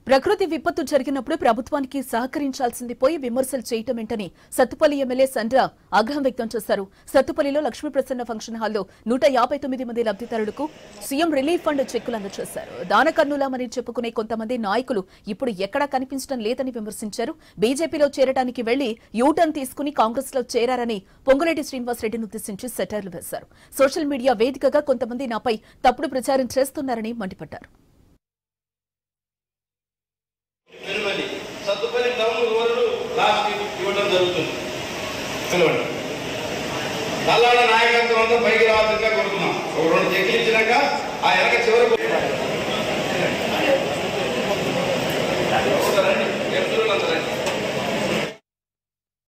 ప్రకృతి విపత్తు జరిగినప్పుడు ప్రభుత్వానికి సహకరించాల్సింది పోయి విమర్శలు చేయటం ఏంటని సత్తుపల్లి ఎమ్మెల్యే సండ్ర ఆగ్రహం వ్యక్తం చేశారు సత్తుపల్లిలో లక్ష్మీప్రసన్న ఫంక్షన్ హాల్లో నూట యాభై తొమ్మిది మంది లబ్ధిదారులకు సీఎం రిలీఫ్ ఫండ్ చెక్కులు అందజేశారు దానకన్నులామని చెప్పుకునే కొంతమంది నాయకులు ఇప్పుడు ఎక్కడా కనిపించడం లేదని విమర్శించారు బీజేపీలో చేరడానికి వెళ్లి యూటర్న్ తీసుకుని కాంగ్రెస్ లో చేరారని పొంగులేటి శ్రీనివాసరెడ్డిని ఉద్దేశించి సెటైర్లు వేశారు సోషల్ మీడియా వేదికగా కొంతమంది నాపై తప్పుడు ప్రచారం చేస్తున్నారని మండిపడ్డారు తిరుమలి సత్తుపల్లి టౌన్ ఓవర్ లాస్ట్ ఇవ్వడం జరుగుతుంది పిలవండి నల్లాడ నాయకత్వం అంతా పైకి రావాల్సిందిగా కోరుతున్నాం ఒక రెండు చెక్లు ఇచ్చినాక ఆ వెనక చివరకు వస్తారా?